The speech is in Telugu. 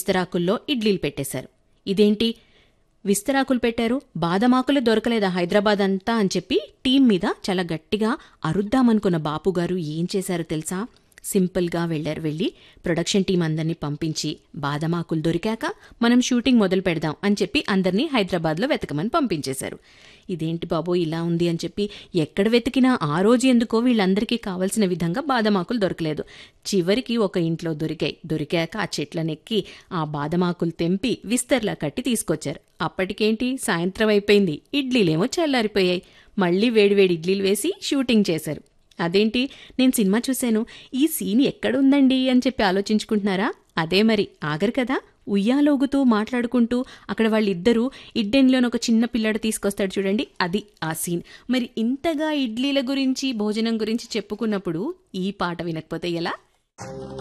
విస్తరాకుల్లో ఇడ్లీలు పెట్టేశారు ఇదేంటి విస్తరాకులు పెట్టారు బాదమాకులు దొరకలేదా హైదరాబాద్ అంతా అని చెప్పి టీం మీద చాలా గట్టిగా అరుద్దామనుకున్న బాపుగారు ఏం చేశారు తెలుసా సింపుల్గా వెళ్లారు వెళ్ళి ప్రొడక్షన్ టీం అందరినీ పంపించి బాదమాకులు దొరికాక మనం షూటింగ్ మొదలు పెడదాం అని చెప్పి అందరినీ హైదరాబాద్లో వెతకమని పంపించేశారు ఇదేంటి బాబో ఇలా ఉంది అని చెప్పి ఎక్కడ వెతికినా ఆ రోజు ఎందుకో వీళ్ళందరికీ కావలసిన విధంగా బాదమాకులు దొరకలేదు చివరికి ఒక ఇంట్లో దొరికాయి దొరికాక ఆ చెట్లనెక్కి ఆ బాదమాకులు తెంపి విస్తర్లా కట్టి తీసుకొచ్చారు అప్పటికేంటి సాయంత్రం అయిపోయింది ఇడ్లీలేమో చల్లారిపోయాయి మళ్ళీ వేడివేడి ఇడ్లీలు వేసి షూటింగ్ చేశారు అదేంటి నేను సినిమా చూశాను ఈ సీన్ ఎక్కడుందండి అని చెప్పి ఆలోచించుకుంటున్నారా అదే మరి ఆగరు కదా ఉయ్యాలోగుతూ మాట్లాడుకుంటూ అక్కడ వాళ్ళిద్దరూ ఇడ్డెన్లోని ఒక చిన్న పిల్లాడు తీసుకొస్తాడు చూడండి అది ఆ సీన్ మరి ఇంతగా ఇడ్లీల గురించి భోజనం గురించి చెప్పుకున్నప్పుడు ఈ పాట వినకపోతే ఎలా